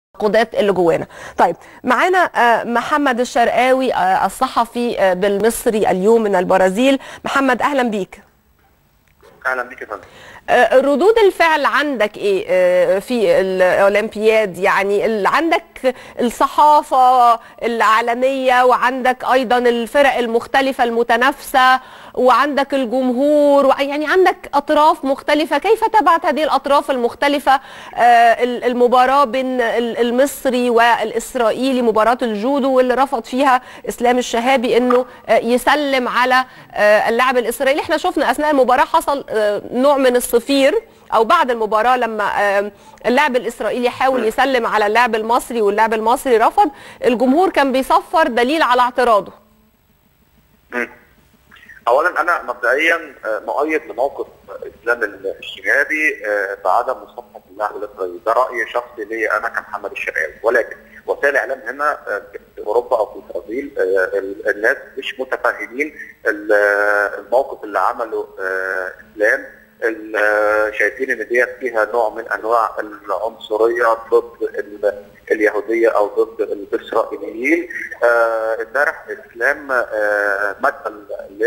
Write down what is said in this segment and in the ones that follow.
التناقضات اللي جوانا طيب معانا آه، محمد الشرقاوي آه، الصحفي آه، بالمصري اليوم من البرازيل محمد اهلا بيك اهلا بيك يا فندم آه، ردود الفعل عندك ايه آه، في الاولمبياد يعني ال- عندك الصحافه العالميه وعندك ايضا الفرق المختلفه المتنافسه وعندك الجمهور وع- يعني عندك اطراف مختلفه كيف تبعت هذه الاطراف المختلفه آه، ال- المباراه بين ال- المصري والاسرائيلي مباراه الجودو واللي رفض فيها اسلام الشهابي انه آه، يسلم على آه، اللاعب الاسرائيلي احنا شفنا اثناء المباراه حصل آه، نوع من الصفير او بعد المباراه لما آه، اللاعب الاسرائيلي حاول يسلم على اللاعب المصري واللاعب المصري رفض الجمهور كان بيصفر دليل على اعتراضه مم. اولا انا مبدئيا آه، مؤيد لموقف اسلام الشهابي آه، بعدم مصافحه اللاعب الاسرائيلي ده راي شخصي لي انا كمحمد الشرقاوي ولكن وسائل الاعلام هنا آه، في اوروبا او في البرازيل آه، ال- الناس مش متفاهمين ال- آه، الموقف اللي عمله آه، اسلام ال- آه، شايفين ان ديت فيها نوع من انواع العنصريه ضد ال- اليهوديه او ضد الاسرائيليين آه، امبارح اسلام آه، مثل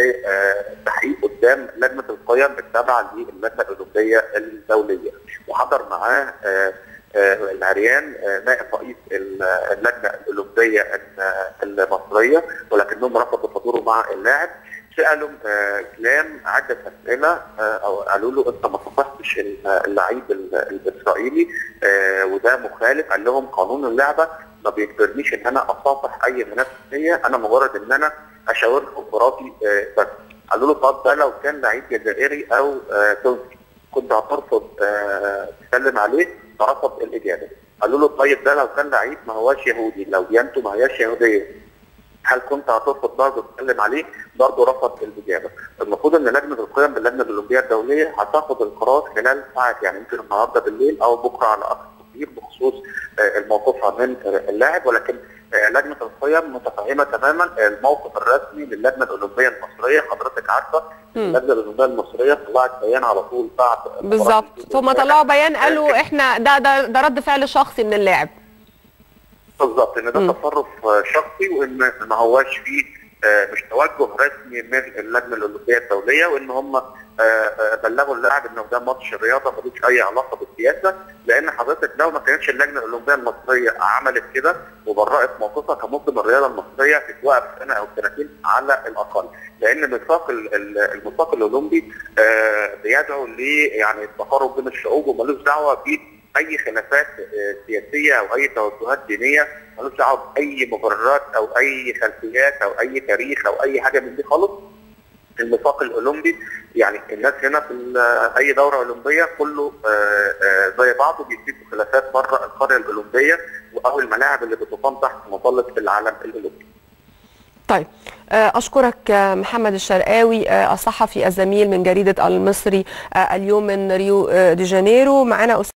لتحقيق قدام لجنه القيم التابعه للجنه الاولمبيه الدوليه وحضر معاه آه، آه، العريان آه، نائب رئيس ال- اللجنه الاولمبيه ال- المصريه ولكنهم رفضوا حضوره مع اللاعب سالوا آه، كلام عده اسئله آه، او قالوا له انت ما صفحتش ال- اللعيب ال- الاسرائيلي آه، وده مخالف قال لهم قانون اللعبه ما بيجبرنيش ان انا اصافح اي منافس ليا انا مجرد ان انا اشاور خبراتي آه، بس قالوا له طب ده لو كان لعيب جزائري او آه، تونسي كنت هترفض آه، تسلم عليه فرفض الاجابه قالوا له طيب ده لو كان لعيب ما هواش يهودي لو ديانته ما هياش يهوديه هل كنت هترفض برضه تتكلم عليه؟ برضه رفض الاجابه. المفروض ان لجنه القيم باللجنه الاولمبيه الدوليه هتاخد القرار خلال ساعات يعني يمكن النهارده بالليل او بكره على اقصى تقدير بخصوص آه، الموقفها من آه، اللاعب ولكن آه، لجنه القيم متفهمه تماما الموقف الرسمي للجنه الاولمبيه المصريه حضرتك عارفه مم. اللجنه الاولمبيه المصريه طلعت بيان على طول بعد بالظبط ثم طلعوا بيان قالوا احنا ده ده ده رد فعل شخصي من اللاعب بالظبط ان مم. ده تصرف آه، شخصي وان ما هواش فيه آه، مش توجه رسمي من اللجنه الاولمبيه الدوليه وان هم آه، آه، بلغوا اللاعب انه ده ماتش رياضه ملوش اي علاقه بالسياسه لان حضرتك لو ما كانتش اللجنه الاولمبيه المصريه عملت كده وبرأت موقفها كان ممكن الرياضه المصريه تتوقف سنه او سنتين على الاقل لان ميثاق ال- ال- الميثاق الاولمبي آه، بيدعو ل يعني التقارب بين الشعوب وملوش دعوه باي خلافات آه، سياسيه او اي توجهات دينيه ملوش دعوه باي مبررات او اي خلفيات او اي تاريخ او اي حاجه من دي خالص الميثاق الاولمبي يعني الناس هنا في ال- اي دوره اولمبيه كله آه، آه، زي بعضه بيسيبوا خلافات بره القريه الاولمبيه او الملاعب اللي بتقام تحت مظله العالم الاولمبي طيب آه، أشكرك آه، محمد الشرقاوي آه، الصحفي الزميل من جريدة المصري آه، اليوم من ريو آه، دي جانيرو معنا